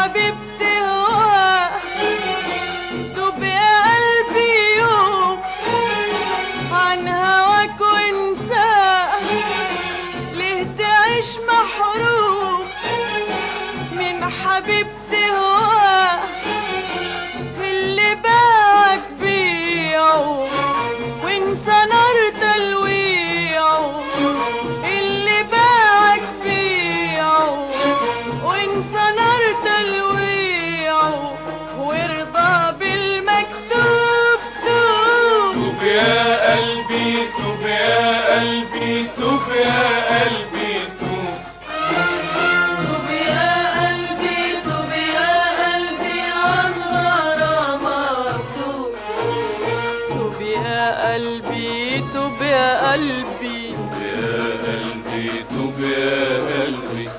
حبيبتي هواه توب يا قلبي يوم عن هواك وانساه ليه تعيش محروم من حبيبتي هواه اللي باعك بيعه وانسى نار تلويعه اللي باعك بيعه وانسى نار تلويعه وارضى بالمكتوب توب توب يا قلبي توب يا قلبي توب يا قلبي توب توب يا قلبي توب يا قلبي عن غرامك توب توب يا قلبي توب يا قلبي يا قلبي توب يا قلبي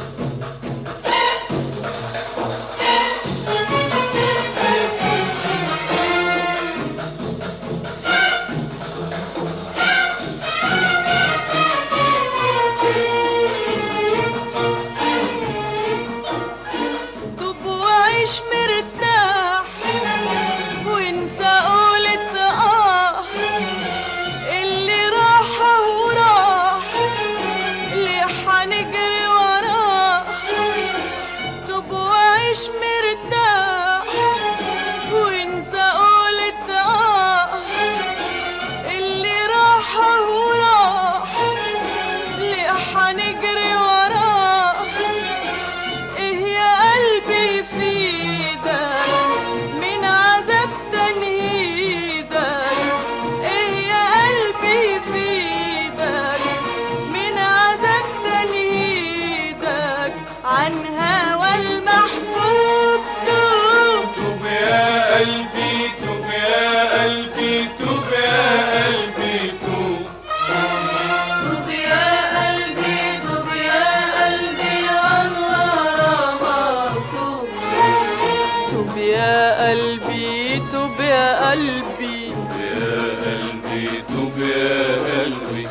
توب وعيش مرتاح وانسى قولة اه اللي راح هو راح اللي حنجري وراه توب وعيش مرتاح وانسى قولة اه اللي راح هو راح اللي حنجري وراه ايه يا قلبي في ايدك من عذاب تنهيدك ايه يا قلبي في ايدك من عذاب تنهيدك عن هوى المحبوب دوب توب يا قلبي توب يا قلبي توب يا قلبي توب توب يا قلبي توب يا قلبي عن غرامك توب توب يا قلبي توب يا قلبي يا قلبي توب يا قلبي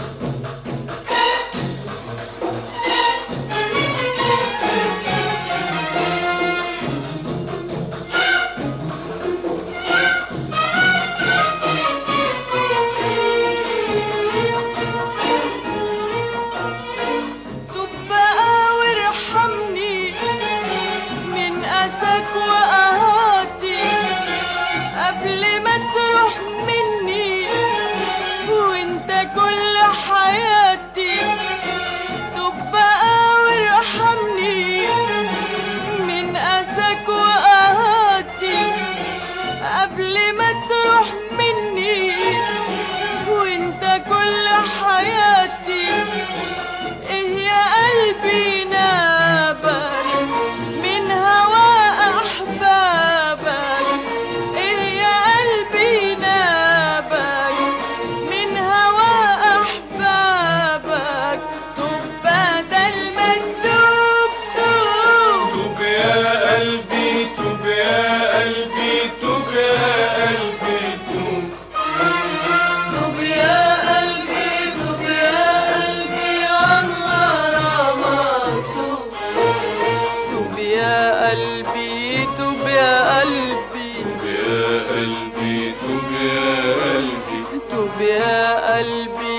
توب بقى وارحمني من أساك وقهاتي قبل ما تروح مني وانت كل حياتي توب بقى وارحمني من أساك وقهاتي قبل ما تروح مني وانت كل حياتي ايه يا قلبي نابك من هوى احبابك ايه يا قلبي نابك من هوى احبابك توب بدل ما تدوب توب توب يا قلبي توب يا قلبي توب يا قلبي توب توب يا قلبي توب يا قلبي عن غرامك توب توب يا قلبي توب يا قلبي يا قلبي توب يا قلبي توب يا قلبي